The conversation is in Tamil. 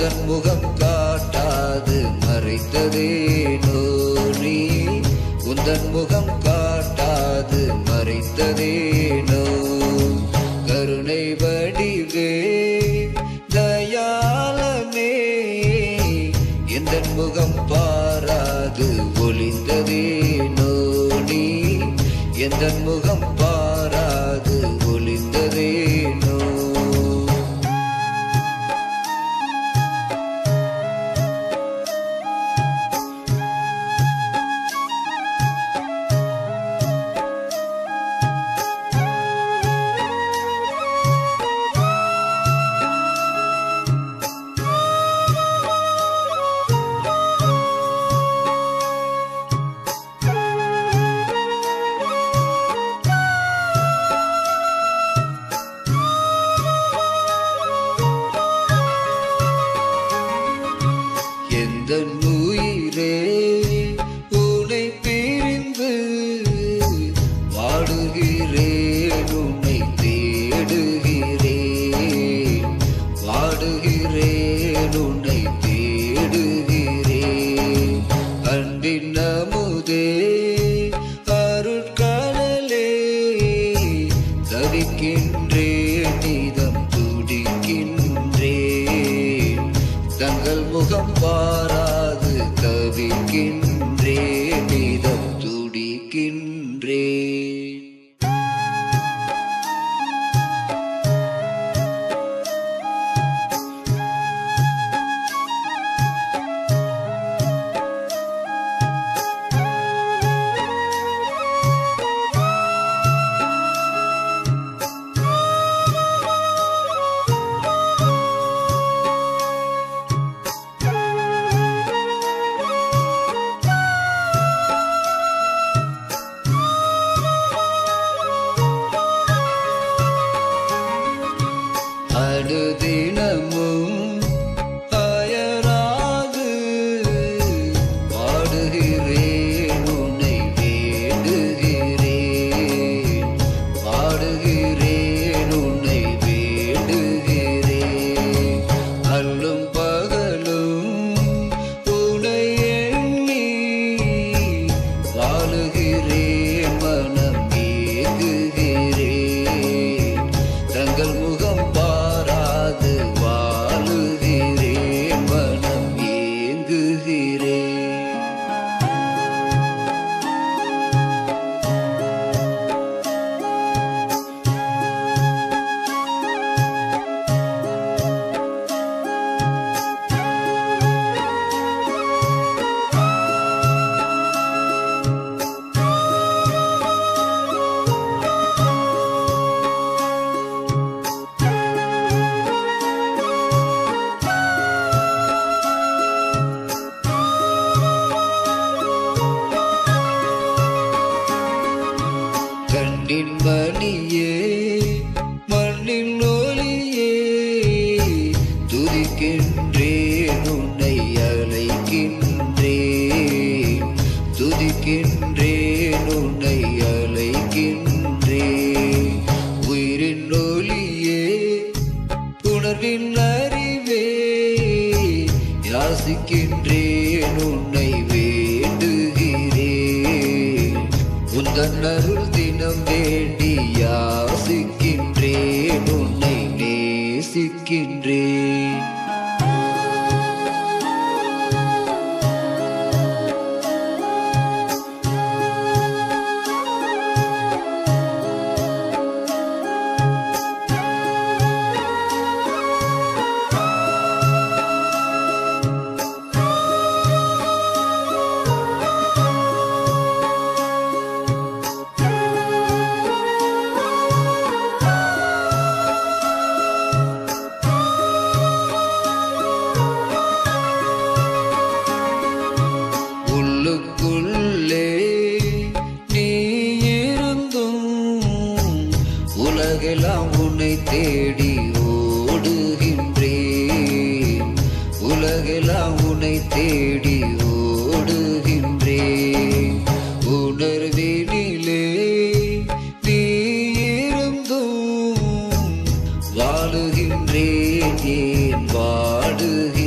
உந்தன் முகம் காட்டாது மறைத்ததேனோ நீ உந்தன் முகம் காட்டாது மறைத்ததேனோ கருணை வடிவே தயாளமே எந்த முகம் பாராது ஒளிந்ததேனோ நீ எந்த முகம் பாராது ஒளிந்ததேனோ எந்த உயிரே உன்னை பிரிந்து வாடுகிறேன் உன்னை தேடுகிறேன் வாடுகிறேன் உன்னை தேடுகிறேன் அன்பின் அமுதே அருட்கடலே தவிக்கின்றேன் நீதம் துடிக்கின்றேன் தங்கள் முகம் பாராது தவிக்கின்றேன் நீதம் துடிக்கின்றேன் அனுதினமும் அயராது பாடுகிறேன் உன்னை வேண்டுகிறேன் பாடுகிறேன் உன்னை வேண்டுகிறேன் அல்லும் பகலும் உன்னை எண்ணி வாழுகிறேன் மனம் ஏங்குகிறேன் தங்கள் முகம் பாராது வாழுகிறேன் மனம் ஏங்குகிறேன் கண்ணின் மணியே மண்ணின் ஒளியே துதிக்கின்றேன் உன்னை அழைக்கின்றேன் துதிக்கின்றேன் உன்னை அழைக்கின்றேன் உயிரின் ஒளியே உணர்வின் அறிவே யாசிக்கின்றேன் உன்னை வேண்டுகிறேன் உந்தன் அருள் தினம் வேண்டி யாசிக்கின்றேன் உன்னை நேசிக்கின்றேன் உள்ளுக்குள்ளே நீ இருந்தும் உலகெல்லாம் உன்னை தேடி ஓடுகின்றேன் உலகெல்லாம் உன்னை தேடி ஓடுகின்றேன் உணர்வினிலே நீ இருந்தும் வாழுகின்றேன் ஏன் வாடுகின்றேன்